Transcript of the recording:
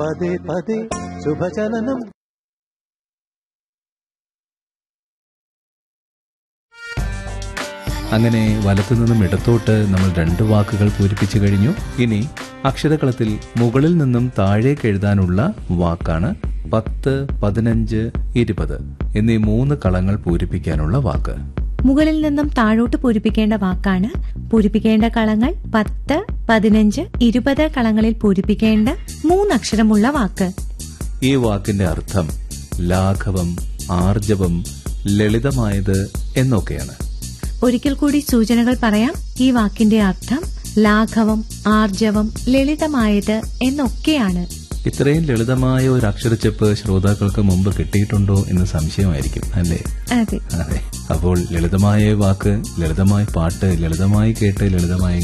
പതേ പതേ ശുഭചലനം അങ്ങനെ വലത്തുനിന്നും ഇടത്തോട്ട് നമ്മൾ രണ്ട് വാക്കുകൾ പൂരിപ്പിച്ചു കഴിഞ്ഞു ഇനി അക്ഷരകളത്തിൽ മുകളിൽ നിന്നും താഴേക്ക് എഴുതാനുള്ള വാക്കാണ് പത്ത് പതിനഞ്ച് ഇരുപത് എന്നീ മൂന്ന് കളങ്ങൾ പൂരിപ്പിക്കാനുള്ള വാക്ക് മുകളിൽ നിന്നും താഴോട്ട് പൂരിപ്പിക്കേണ്ട വാക്കാണ് പൂരിപ്പിക്കേണ്ട കളങ്ങൾ പത്ത് പതിനഞ്ച് ഇരുപത് കളങ്ങളിൽ പൂരിപ്പിക്കേണ്ട മൂന്നക്ഷരമുള്ള വാക്ക് ഈ വാക്കിന്റെ അർത്ഥം ലാഘവം ആർജവം ലളിതമായത് എന്നൊക്കെയാണ് ഒരിക്കൽ കൂടി സൂചനകൾ പറയാം ഈ വാക്കിന്റെ അർത്ഥം ലാഘവം ആർജവം ലളിതമായത് എന്നൊക്കെയാണ് ഇത്രയും ലളിതമായ ഒരു അക്ഷരച്ചെപ്പ് ശ്രോതാക്കൾക്ക് മുമ്പ് കിട്ടിയിട്ടുണ്ടോ എന്ന് സംശയമായിരിക്കും അല്ലേ അതെ അതെ അപ്പോൾ ലളിതമായ വാക്ക് ലളിതമായ പാട്ട് ലളിതമായി കേട്ട് ലളിതമായി